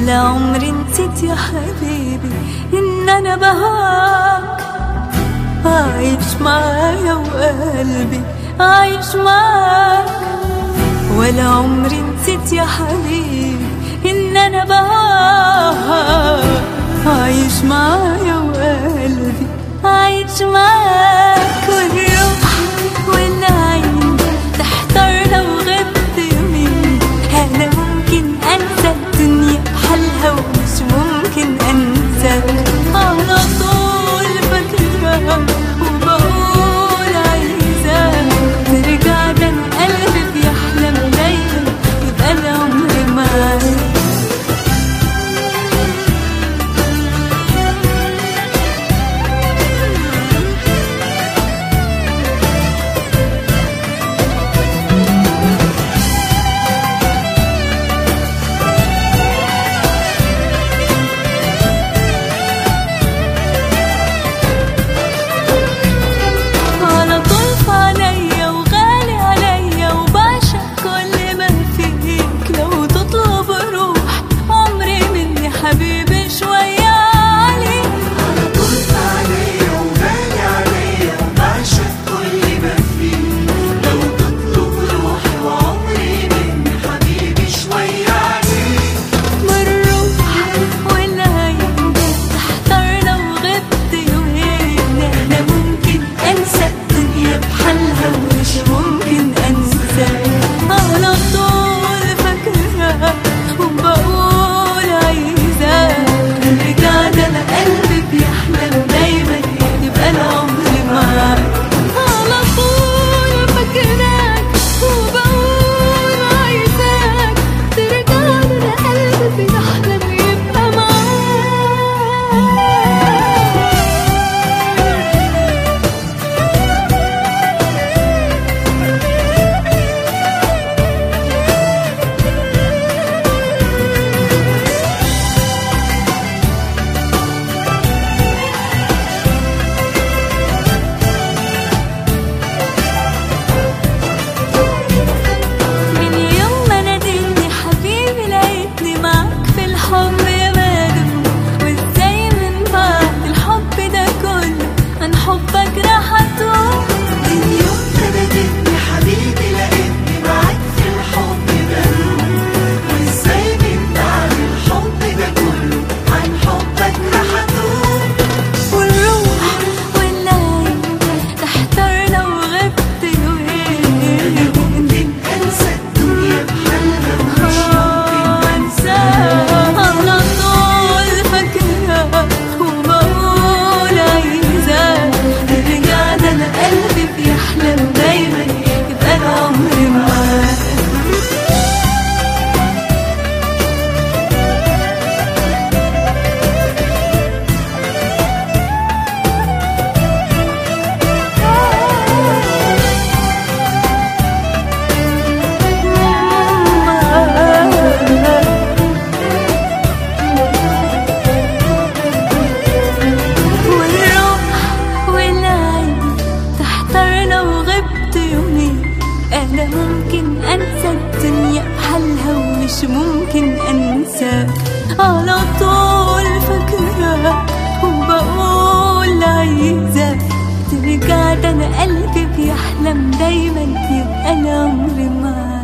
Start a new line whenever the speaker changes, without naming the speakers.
ولا عمري نسيت يا حبيبي إن أنا بهاك عايش معايا وقلبي عايش معاك ولا عمري نسيت يا حبيبي إن أنا بهاك عايش معايا وقلبي عايش معاك والروح والعين تحتار لو غبت يومين أنا ممكن أنسى الدنيا بحالها ومش ممكن أنساك على طول فاكراك وبقول عايزاك ترجع ده أنا قلبي بيحلم دايما يبقى العمر معاك على طول عليا وغالي عليا وبعشق كل ما فيك لو تطلب روح عمري مني حبيبي شوية عليك
طلت عليا وغالي عليا وبعشق كل ما فيه لو تطلب روحي وعمري مني حبيبي شوية عليك
بالروح والعين تحتار لو غبت يومين انا ممكن انسى الدنيا بحالها ومش ممكن انساك على طول فاكراك وبقول عايزاك رجع ده انا قلبي بيحلم دايما يبقى العمر معاك على طول فاكراك وبقول عايزاك ترجع ده انا قلبي بيحلم يبقى معاك من يوم ما ناديتني حبيبي لقيتني معاك في الحب مادم وازاي من بعد الحب ده كله عن حبك راح اتوه
من يوم ما ناديتني حبيبي لقيتني معاك في الحب بروح وازاي من بعد الحب ده كله عن حبك راح اتوه
والروح والعين تحتار لو غبت يومين
ممكن انسى الدنيا بحالها ومش ممكن انساك
على طول فاكراك وبقول عايزاك ترجع ده انا قلبي بيحلم دايما يبقى العمر معاك والروح والعين تحتار لو غبت يومين أنا ممكن أنسى الدنيا بحالها ومش ممكن أنساك على طول فاكراك وبقول عايزاك ترجع ده أنا قلبي بيحلم دايما يبقى العمر معاك